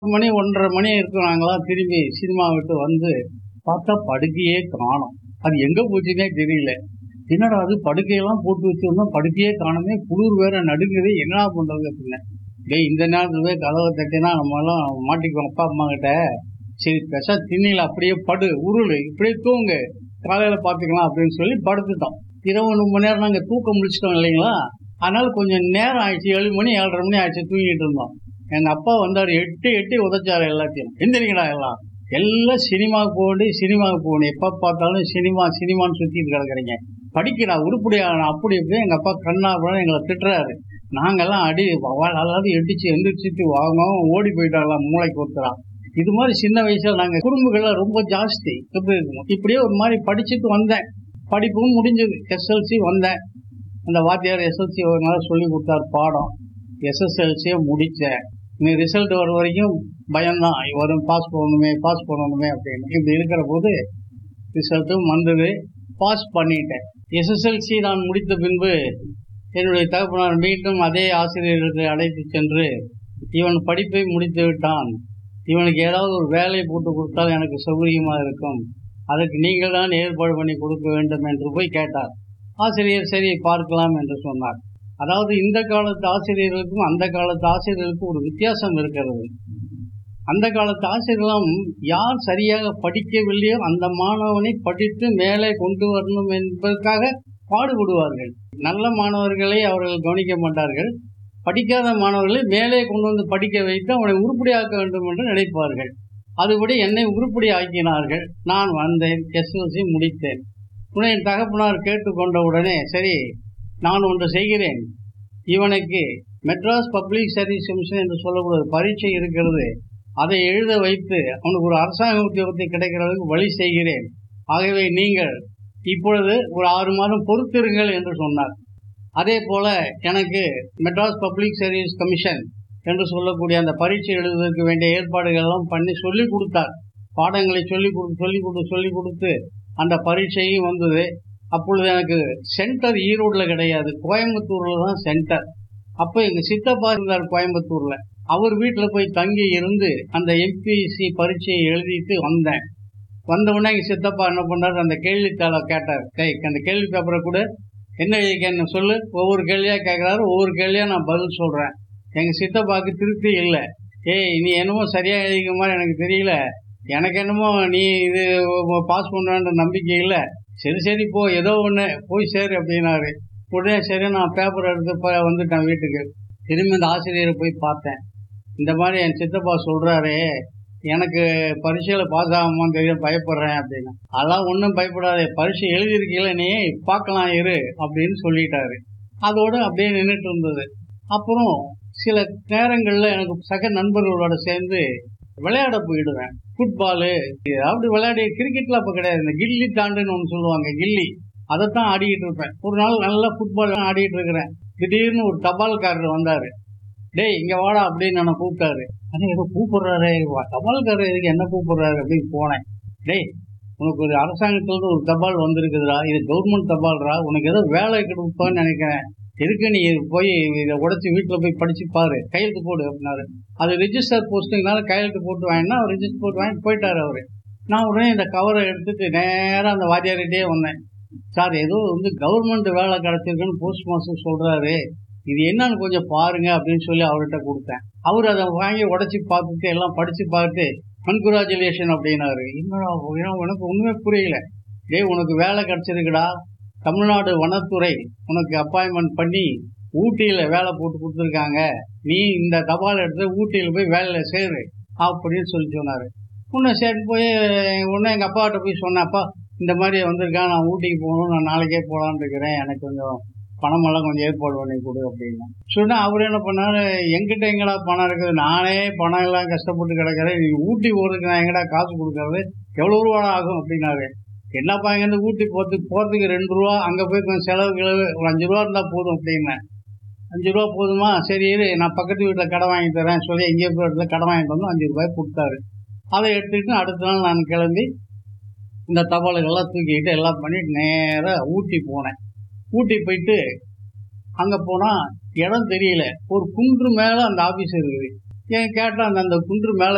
மணி ஒன்றரை மணி இருக்கும் நாங்களாம் திரும்பி சினிமா விட்டு வந்து பார்த்தா படுக்கையே காணோம் அது எங்க போச்சுன்னே தெரியல என்னடா அது படுக்கையெல்லாம் போட்டு வச்சிருந்தோம் படுக்கையே காணுமே குளிர் வேற நடுங்குது என்னடா பண்றது அப்படின்னு டேய் இந்த நேரத்துல போய் கதவை தட்டினா நம்ம எல்லாம் மாட்டிக்குவோம் அப்பா அம்மா கிட்ட சரி பெசா திண்ணில அப்படியே படு உருளு இப்படியே தூங்கு காலையில பாத்துக்கலாம் அப்படின்னு சொல்லி படுத்துட்டோம் இருபது மணி நேரம் நாங்க தூக்கம் முடிச்சிட்டோம் இல்லைங்களா அதனால கொஞ்சம் நேரம் ஆயிடுச்சு ஏழு மணி ஏழரை மணி ஆயிடுச்சு தூங்கிட்டு இருந்தோம் எங்க அப்பா வந்தாரு எட்டி எட்டி உதைச்சாரு எல்லாத்தையும் எந்திரிங்கடா எல்லாம் எல்லாம் சினிமாவுக்கு போகணும் சினிமாவுக்கு போகணும் எப்ப பார்த்தாலும் சினிமா சினிமான்னு சுத்திட்டு கிடக்குறீங்க படிக்கிறா உருப்படியான அப்படி இப்படி எங்க அப்பா கண்ணா அப்படின்னு எங்களை திட்டுறாரு நாங்கெல்லாம் அடி அதாவது எட்டிச்சு எந்திரிச்சிட்டு வாங்கும் ஓடி போயிட்டாங்களாம் மூளைக்கு ஒருத்தரா இது மாதிரி சின்ன வயசுல நாங்க குறும்புகள்லாம் ரொம்ப ஜாஸ்தி எப்படி இருக்கும் இப்படியே ஒரு மாதிரி படிச்சுட்டு வந்தேன் படிப்பும் முடிஞ்சது எஸ்எல்சி வந்தேன் அந்த வாத்தியார் எஸ்எல்சி ஒரு நாள் சொல்லி கொடுத்தார் பாடம் எஸ்எஸ்எல்சியை முடித்தேன் நீ ரிசல்ட் வர வரைக்கும் பயம்தான் வரும் பாஸ் பண்ணணுமே பாஸ் பண்ணணுமே அப்படின்னு இப்படி இருக்கிற போது ரிசல்ட்டும் வந்தது பாஸ் பண்ணிட்டேன் எஸ்எஸ்எல்சி நான் முடித்த பின்பு என்னுடைய தகப்பனார் மீண்டும் அதே ஆசிரியர்களுக்கு அழைத்து சென்று இவன் படிப்பை முடித்து விட்டான் இவனுக்கு ஏதாவது ஒரு வேலை போட்டு கொடுத்தால் எனக்கு சௌகரியமா இருக்கும் அதற்கு நீங்கள் தான் ஏற்பாடு பண்ணி கொடுக்க வேண்டும் என்று போய் கேட்டார் ஆசிரியர் சரி பார்க்கலாம் என்று சொன்னார் அதாவது இந்த காலத்து ஆசிரியர்களுக்கும் அந்த காலத்து ஆசிரியர்களுக்கும் ஒரு வித்தியாசம் இருக்கிறது அந்த காலத்து ஆசிரியர்களும் யார் சரியாக படிக்கவில்லையோ அந்த மாணவனை படித்து மேலே கொண்டு வரணும் என்பதற்காக பாடுபடுவார்கள் நல்ல மாணவர்களை அவர்கள் கவனிக்க மாட்டார்கள் படிக்காத மாணவர்களை மேலே கொண்டு வந்து படிக்க வைத்து அவனை உருப்படியாக்க வேண்டும் என்று நினைப்பார்கள் அதுபடி என்னை உருப்படி ஆக்கினார்கள் நான் வந்தேன் எஸ்எல்சி முடித்தேன் உடனே என் தகப்பனார் கேட்டுக்கொண்ட உடனே சரி நான் ஒன்று செய்கிறேன் இவனுக்கு மெட்ராஸ் பப்ளிக் சர்வீஸ் கமிஷன் என்று சொல்லக்கூடிய பரீட்சை இருக்கிறது அதை எழுத வைத்து அவனுக்கு ஒரு அரசாங்க உத்தியோகத்தை கிடைக்கிறதுக்கு வழி செய்கிறேன் ஆகவே நீங்கள் இப்பொழுது ஒரு ஆறு மாதம் பொறுத்திருங்கள் என்று சொன்னார் அதே போல எனக்கு மெட்ராஸ் பப்ளிக் சர்வீஸ் கமிஷன் என்று சொல்லக்கூடிய அந்த பரீட்சை எழுதுவதற்கு வேண்டிய ஏற்பாடுகள் எல்லாம் பண்ணி சொல்லி கொடுத்தார் பாடங்களை சொல்லி கொடு சொல்லி கொடு சொல்லி கொடுத்து அந்த பரீட்சையும் வந்தது அப்பொழுது எனக்கு சென்டர் ஈரோடுல கிடையாது கோயம்புத்தூர்ல தான் சென்டர் அப்போ எங்க சித்தப்பா இருந்தார் கோயம்புத்தூர்ல அவர் வீட்டில் போய் தங்கி இருந்து அந்த எம்பிசி பரீட்சையை எழுதிட்டு வந்தேன் வந்த உடனே எங்க சித்தப்பா என்ன பண்ணாரு அந்த கேள்வித்தாளை கேட்டார் கை அந்த கேள்வி பேப்பரை கூட என்ன எழுதிக்கன்னு சொல்லு ஒவ்வொரு கேள்வியா கேட்கிறாரு ஒவ்வொரு கேள்வியா நான் பதில் சொல்றேன் எங்க சித்தப்பாக்கு திருப்தி இல்லை ஏய் நீ என்னமோ சரியா எழுதிக்க மாதிரி எனக்கு தெரியல எனக்கு என்னமோ நீ இது பாஸ் பண்ணுவேன்ற நம்பிக்கை இல்லை சரி சரி போ ஏதோ ஒன்று போய் சேரு அப்படின்னாரு உடனே சரி நான் பேப்பர் எடுத்து இப்போ வந்துட்டேன் வீட்டுக்கு திரும்பி இந்த ஆசிரியரை போய் பார்த்தேன் இந்த மாதிரி என் சித்தப்பா சொல்றாரு எனக்கு பரீட்சையில பாஸ் ஆகுமான்னு தெரியும் பயப்படுறேன் அப்படின்னு அதெல்லாம் ஒன்றும் பயப்படாது பரீட்சை எழுதியிருக்கீங்கள நீ பார்க்கலாம் இரு அப்படின்னு சொல்லிட்டாரு அதோட அப்படியே நின்றுட்டு இருந்தது அப்புறம் சில நேரங்களில் எனக்கு சக நண்பர்களோட சேர்ந்து விளையாட போயிடுவேன் ஃபுட்பாலு அப்படி விளையாடி கிரிக்கெட்ல அப்போ கிடையாது இந்த கில்லி தாண்டுன்னு ஒன்று சொல்லுவாங்க கில்லி அதைத்தான் ஆடிக்கிட்டு இருப்பேன் ஒரு நாள் நல்லா ஃபுட்பால் ஆடிட்டு இருக்கிறேன் திடீர்னு ஒரு தபால்காரர் வந்தாரு டேய் இங்க வாடா அப்படின்னு என்ன கூப்பிட்டாரு அண்ணா ஏதோ கூப்பிடுறாரு தபால்காரர் எதுக்கு என்ன கூப்பிடுறாரு அப்படின்னு போனேன் டேய் உனக்கு ஒரு அரசாங்கத்துல ஒரு தபால் வந்திருக்குதுடா இது கவர்மெண்ட் தபால்ரா உனக்கு ஏதோ வேலை கொடுப்பான்னு நினைக்கிறேன் எதுக்கு நீ போய் இதை உடச்சி வீட்டில் போய் படிச்சு பாரு கையெழுத்து போடு அப்படின்னாரு அது ரிஜிஸ்டர் போஸ்டிங்னால கையெழுத்து போட்டு வாங்கினா அவர் ரிஜிஸ்டர் போட்டு வாங்கிட்டு போயிட்டாரு அவரு நான் உடனே இந்த கவரை எடுத்துட்டு நேராக அந்த வாத்தியார்கிட்டே வந்தேன் சார் ஏதோ வந்து கவர்மெண்ட் வேலை கிடைச்சிருக்குன்னு போஸ்ட் மாஸ்டர் சொல்றாரு இது என்னன்னு கொஞ்சம் பாருங்க அப்படின்னு சொல்லி அவர்கிட்ட கொடுத்தேன் அவர் அதை வாங்கி உடச்சி பார்த்துட்டு எல்லாம் படிச்சு பார்த்து கன்குராச்சுலேஷன் அப்படின்னாரு என்னடா உனக்கு ஒண்ணுமே புரியல டேய் உனக்கு வேலை கிடைச்சிருக்குடா தமிழ்நாடு வனத்துறை உனக்கு அப்பாயின்மெண்ட் பண்ணி ஊட்டியில வேலை போட்டு கொடுத்துருக்காங்க நீ இந்த தபால் எடுத்து ஊட்டியில போய் வேலையில சேரு அப்படின்னு சொல்லி சொன்னாரு உன்னை சரி போய் உடனே எங்க அப்பாட்ட போய் சொன்னேன் அப்பா இந்த மாதிரி வந்திருக்கான் நான் ஊட்டிக்கு போகணும் நான் நாளைக்கே போகலான்னு இருக்கிறேன் எனக்கு கொஞ்சம் பணமெல்லாம் கொஞ்சம் ஏற்பாடு பண்ணி கொடு அப்படின்னு சொன்னா அவர் என்ன பண்ணாரு எங்கிட்ட எங்கடா பணம் இருக்குது நானே பணம் எல்லாம் கஷ்டப்பட்டு கிடக்கிறேன் நீ ஊட்டி போறதுக்கு நான் எங்கடா காசு கொடுக்கறது எவ்வளவு ரூபா ஆகும் அப்படின்னாரு என்னப்பா இங்கேருந்து ஊட்டி போறதுக்கு போறதுக்கு ரெண்டு ரூபா அங்க போய் கொஞ்சம் செலவு கிளவு ஒரு அஞ்சு ரூபா இருந்தா போதும் அப்படின்னேன் அஞ்சு ரூபா போதுமா சரி இரு நான் பக்கத்து வீட்டில் கடை வாங்கி தரேன் சொல்லி எங்கேயோ போய் இடத்துல கடை வாங்கிட்டு வந்து அஞ்சு ரூபாய் கொடுத்தாரு அதை எடுத்துக்கிட்டு அடுத்த நாள் நான் கிளம்பி இந்த தபால்கள்லாம் தூக்கிக்கிட்டு எல்லாம் பண்ணிட்டு நேராக ஊட்டி போனேன் ஊட்டி போயிட்டு அங்கே போனால் இடம் தெரியல ஒரு குன்று மேலே அந்த ஆஃபீஸ் இருக்குது ஏன் கேட்டால் அந்த அந்த குன்று மேலே